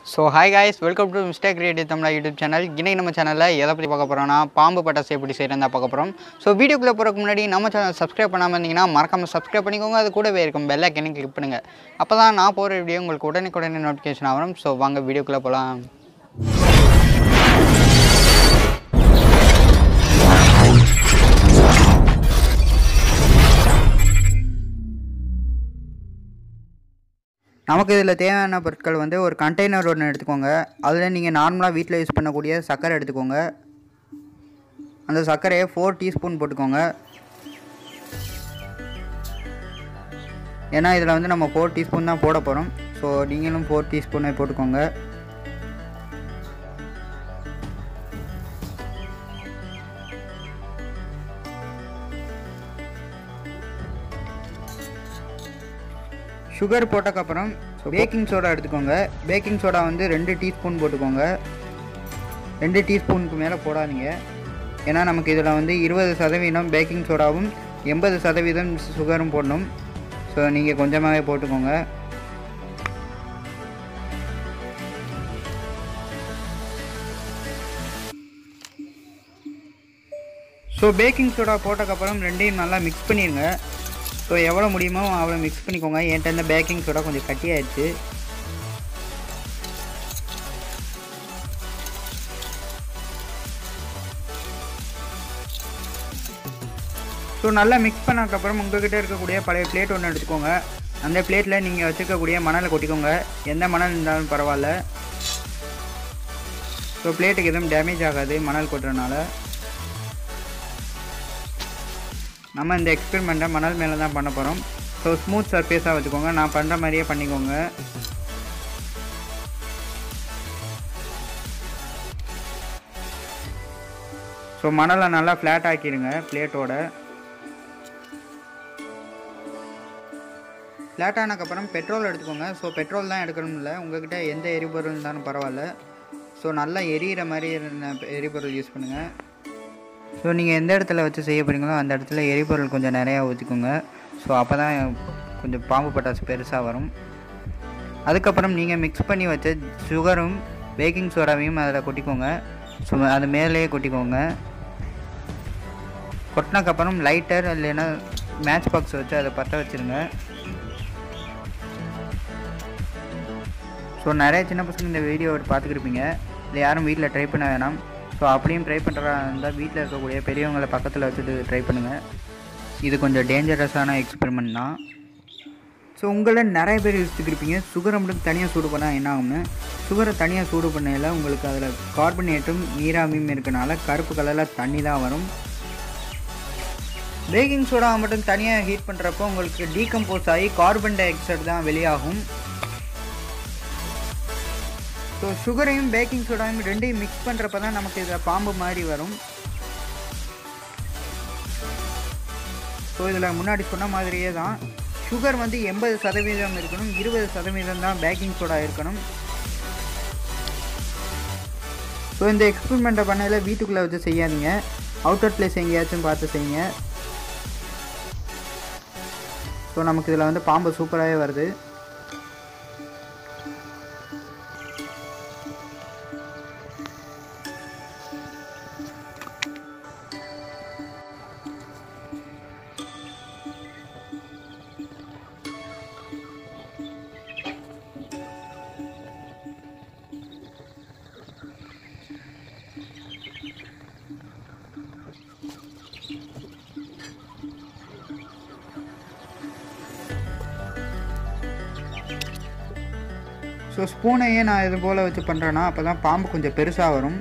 so hi guys welcome to mistake creative Tamizha YouTube channel இன்னைக்கு நம்ம சேனலில் எதை பற்றி பார்க்க போகிறோம்னா பாம்பு பட்டாசு எப்படி செய்கிறதா பார்க்க போகிறோம் ஸோ வீடியோக்குள்ளே போகிறதுக்கு முன்னாடி நம்ம சேனல் சப்ஸ்கிரைப் பண்ணாமல் இருந்தீங்கன்னா மறக்காமல் சப்ஸ்கிரைப் பண்ணிக்கோங்க அது கூடவே இருக்கும் பெல் ஐக்கனையும் கிளிக் பண்ணுங்கள் அப்போ தான் நான் போகிற வீடியோ உங்களுக்கு உடனே நோட்டிஃபிகேஷன் ஆகும் ஸோ வாங்க வீடியோக்குள்ளே போகலாம் நமக்கு இதில் தேவையான பொருட்கள் வந்து ஒரு கண்டெய்னர் ஒன்று எடுத்துக்கோங்க அதில் நீங்கள் நார்மலாக வீட்டில் யூஸ் பண்ணக்கூடிய சர்க்கரை எடுத்துக்கோங்க அந்த சர்க்கரையை ஃபோர் டீஸ்பூன் போட்டுக்கோங்க ஏன்னா இதில் வந்து நம்ம ஃபோர் டீஸ்பூன் தான் போட போகிறோம் ஸோ நீங்களும் ஃபோர் டீஸ்பூனே போட்டுக்கோங்க சுகர் போட்டக்கப்புறம் பேக்கிங் சோடா எடுத்துக்கோங்க பேக்கிங் சோடா வந்து ரெண்டு டீஸ்பூன் போட்டுக்கோங்க ரெண்டு டீஸ்பூனுக்கு மேலே போடாதீங்க ஏன்னா நமக்கு இதில் வந்து இருபது சதவீதம் பேக்கிங் சோடாவும் எண்பது சதவீதம் சுகரும் போடணும் ஸோ நீங்கள் கொஞ்சமாகவே போட்டுக்கோங்க ஸோ பேக்கிங் சோடா போட்டக்கப்புறம் ரெண்டையும் நல்லா மிக்ஸ் பண்ணிடுங்க ஸோ எவ்வளோ முடியுமோ அவ்வளோ மிக்ஸ் பண்ணிக்கோங்க என்கிட்ட இந்த பேக்கிங் சோடா கொஞ்சம் கட்டியாயிடுச்சு ஸோ நல்லா மிக்ஸ் பண்ணதுக்கப்புறம் உங்கள்கிட்ட இருக்கக்கூடிய பழைய பிளேட் ஒன்று எடுத்துக்கோங்க அந்த பிளேட்டில் நீங்கள் வச்சுருக்கக்கூடிய மணலை கொட்டிக்கோங்க எந்த மணல் இருந்தாலும் பரவாயில்ல ஸோ பிளேட்டுக்கு எதுவும் டேமேஜ் ஆகாது மணல் கொட்டுறதுனால நம்ம இந்த எக்ஸ்பெரிமெண்ட்டை மணல் மேலே தான் பண்ண போகிறோம் ஸோ ஸ்மூத் சர்ஃபேஸாக வச்சுக்கோங்க நான் பண்ணுற மாதிரியே பண்ணிக்கோங்க ஸோ மணலை நல்லா ஃப்ளாட் ஆக்கிடுங்க பிளேட்டோட ஃப்ளாட் ஆனதுக்கப்புறம் பெட்ரோல் எடுத்துக்கோங்க ஸோ பெட்ரோல் தான் எடுக்கணும் இல்லை உங்கள்கிட்ட எந்த எரிபொருள் இருந்தாலும் பரவாயில்ல ஸோ நல்லா எரியிற மாதிரி இருந்த எரிபொருள் யூஸ் பண்ணுங்கள் ஸோ நீங்கள் எந்த இடத்துல வச்சு செய்ய போகிறீங்களோ அந்த இடத்துல எரிபொருள் கொஞ்சம் நிறையா ஊற்றிக்கோங்க ஸோ அப்போ தான் கொஞ்சம் பாம்பு பட்டாசு பெருசாக வரும் அதுக்கப்புறம் நீங்கள் மிக்ஸ் பண்ணி வச்ச சுகரும் பேக்கிங் சோடாவையும் அதில் கொட்டிக்கோங்க ஸோ அது மேலேயே கொட்டிக்கோங்க கொட்டினக்கப்புறம் லைட்டர் இல்லைன்னா மேட்ச் பாக்ஸ் வச்சு அதை பற்ற வச்சுருங்க ஸோ நிறைய சின்ன பசங்க இந்த வீடியோ பார்த்துக்கிருப்பீங்க இதை யாரும் வீட்டில் ட்ரை பண்ண வேணாம் ஸோ அப்படியும் ட்ரை பண்ணுறதா இருந்தால் வீட்டில் இருக்கக்கூடிய பெரியவங்களை பக்கத்தில் வச்சுட்டு ட்ரை பண்ணுங்கள் இது கொஞ்சம் டேஞ்சரஸான எக்ஸ்பெரிமெண்ட் தான் ஸோ உங்களில் நிறைய பேர் யோசிச்சுக்கிருப்பீங்க சுகரை மட்டும் தனியாக சூடு பண்ணால் என்ன ஆகும்னு சுகரை தனியாக சூடு பண்ணையில் உங்களுக்கு அதில் கார்பனேட்டும் நீராமியும் இருக்கனால கருப்பு கலரில் தண்ணி தான் வரும் பேக்கிங் சோடா மட்டும் தனியாக ஹீட் பண்ணுறப்போ உங்களுக்கு டீகம்போஸ் ஆகி கார்பன் டை ஆக்சைடு தான் வெளியாகும் ஸோ சுகரையும் பேக்கிங் சோடாவையும் ரெண்டையும் மிக்ஸ் பண்ணுறப்ப தான் நமக்கு இதில் பாம்பு மாதிரி வரும் ஸோ இதில் முன்னாடி சொன்ன மாதிரியே தான் சுகர் வந்து எண்பது சதவீதம் இருக்கணும் இருபது சதவீதம் தான் பேக்கிங் சோடா இருக்கணும் ஸோ இந்த எக்ஸ்பெரிமெண்ட்டை பண்ணையில் வீட்டுக்குள்ளே வச்சு செய்யாதீங்க அவுட்டர் பிளேஸ் எங்கேயாச்சும் பார்த்து செய்யுங்க ஸோ நமக்கு இதில் வந்து பாம்பு சூப்பராகவே வருது ஸோ ஸ்பூனையே நான் இது போல் வச்சு பண்ணுறேன்னா அப்போ தான் பாம்பு கொஞ்சம் பெருசாக வரும்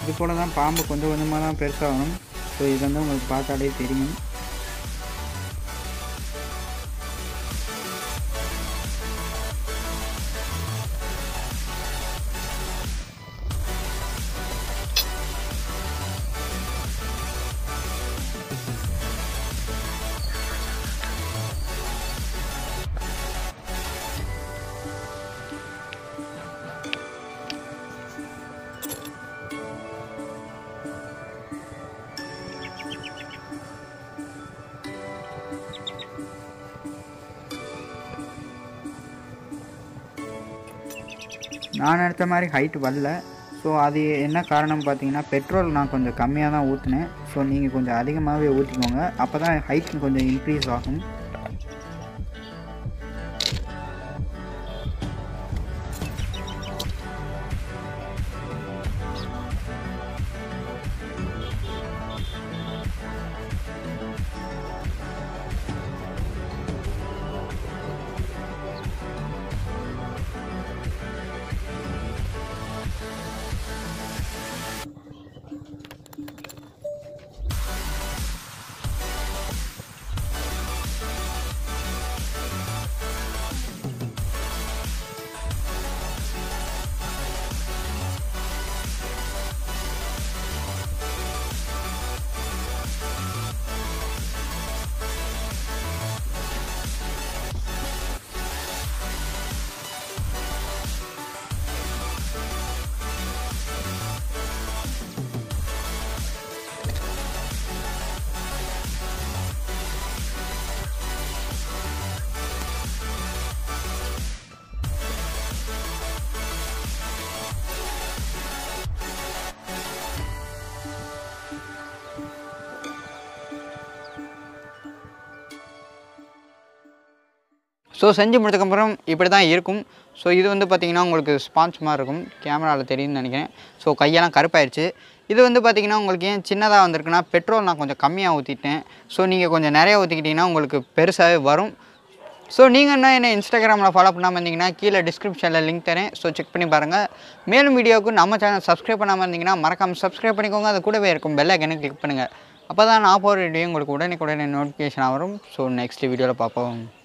இது போல் தான் பாம்பு கொஞ்சம் கொஞ்சமாக தான் பெருசாகணும் ஸோ இது வந்து உங்களுக்கு பார்த்தாலே தெரியும் நான் எடுத்த மாதிரி ஹைட் வரல ஸோ அது என்ன காரணம் பார்த்தீங்கன்னா பெட்ரோல் நான் கொஞ்சம் கம்மியாக தான் ஊற்றினேன் ஸோ நீங்கள் கொஞ்சம் அதிகமாகவே ஊற்றிக்கோங்க அப்போ தான் ஹைட் கொஞ்சம் இன்க்ரீஸ் ஆகும் ஸோ செஞ்சு முடிச்சதுக்கப்புறம் இப்படி தான் இருக்கும் ஸோ இது வந்து பார்த்திங்கன்னா உங்களுக்கு ஸ்பாஞ்ச் மாதிரி இருக்கும் கேமராவில் தெரியும்னு நினைக்கிறேன் ஸோ கையெல்லாம் கருப்பாயிருச்சு இது வந்து பார்த்திங்கன்னா உங்களுக்கு ஏன் சின்னதாக வந்திருக்குன்னா பெட்ரோல் நான் கொஞ்சம் கம்மியாக ஊற்றிட்டேன் ஸோ நீங்கள் கொஞ்சம் நிறையா ஊற்றிக்கிட்டிங்கன்னா உங்களுக்கு பெருசாகவே வரும் ஸோ நீங்கள் என்ன என்ன இன்ஸ்டாகிராமில் ஃபாலோ பண்ணாமல் இருந்தீங்கன்னா கீழே டிஸ்கிரிப்ஷனில் லிங்க் தரேன் ஸோ செக் பண்ணி பாருங்கள் மேலும் வீடியோவுக்கு நம்ம சேனல் சப்ஸ்கிரைப் பண்ணாமல் இருந்தீங்கன்னா மறக்காமல் சப்ஸ்கிரைப் பண்ணிக்கோங்க அது கூடவே இருக்கும் பெல் ஐக்கனை கிளிக் பண்ணுங்கள் அப்போ தான் நான் போகிற வீடியோ உங்களுக்கு உடனே உடனே நோட்டிஃபிகேஷன் வரும் ஸோ நெக்ஸ்ட் வீடியோவில் பார்ப்போம்